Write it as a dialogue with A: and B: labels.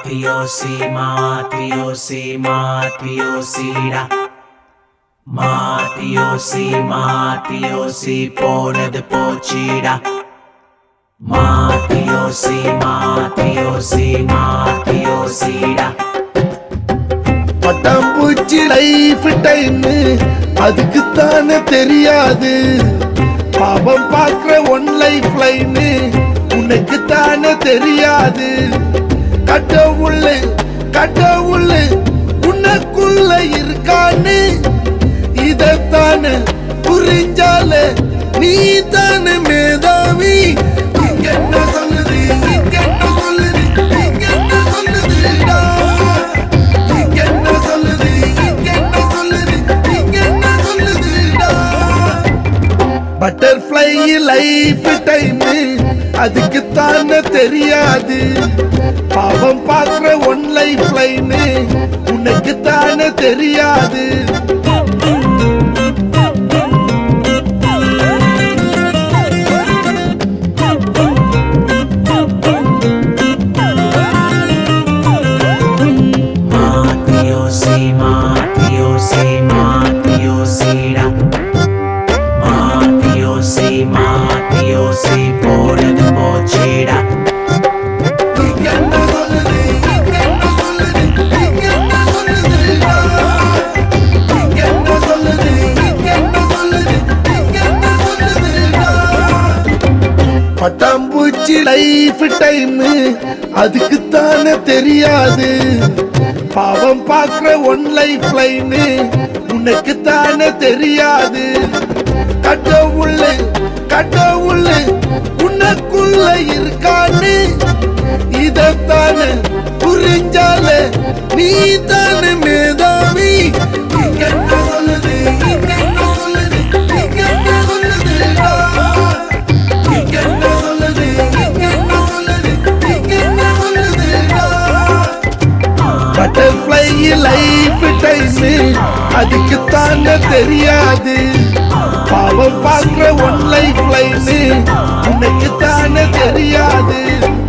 A: மாத்தியோசி மாத்தியோசி மாத்தியோசிடா மாத்தியோசி மாத்தியோசி போனது போச்சிடா மாத்தியோசி மாத்தியோசி மாத்தியோசிடா
B: பட்டாம்பூச்சி life time அதுக்கு தானே தெரியாது பாவம் பார்க்கிற ஒன் லைஃப் லைன் உனக்கு தானே தெரியாது கடவுள் கடவுள் உனக்குள்ள இருக்கான்னு இதத்தானே புரிஞ்சால நீ தானே மேதாவி இங்க என்ன சொல்லுது இங்க என்ன சொல்லுது இங்க என்ன சொல்லுதுடா இங்க என்ன சொல்லுது இங்க என்ன சொல்லுது இங்க என்ன சொல்லுதுடா பட்டர்ஃப்ளை லைஃப் டைம் அதுக்கு தானே தெரியாது பாவம் பார்க்கிற ஒன் லைஃப் லைன் உனக்கு தானே தெரியாது
A: மாத்தியோசி மாத்தியோசி மாத்தியோசிடா மாத்தியோசி மாத்தியோசி போனது போச்சிடா
B: இங்க என்ன சொல்லுது இங்க என்ன சொல்லுது இங்க என்ன சொல்லுதுடா இங்க என்ன சொல்லுது இங்க என்ன சொல்லுது இங்க என்ன சொல்லுதுடா பட்டாம்பூச்சி லைஃப் டைம் அதுக்கு தானே தெரியாது பாவம் பார்க்கிற ஒன் லைஃப் லைன் உனக்கு தானே தெரியாது கடவுள் கடவுள் உனக்குள்ள இருக்கான்னு இதத்தானே புரிஞ்சால நீ தானே மேதாவி இங்க என்ன சொல்லுது இங்க என்ன சொல்லுது இங்க என்ன சொல்லுதுடா இங்க என்ன சொல்லுது இங்க என்ன சொல்லுது இங்க என்ன சொல்லுதுடா பட்டர்ஃப்ளை லைஃப் டைம் அதுக்கு தானே தெரியாது பாவம் பார்க்கிற ஒன் லைஃப் லைன் உனக்கு தானே தெரியாது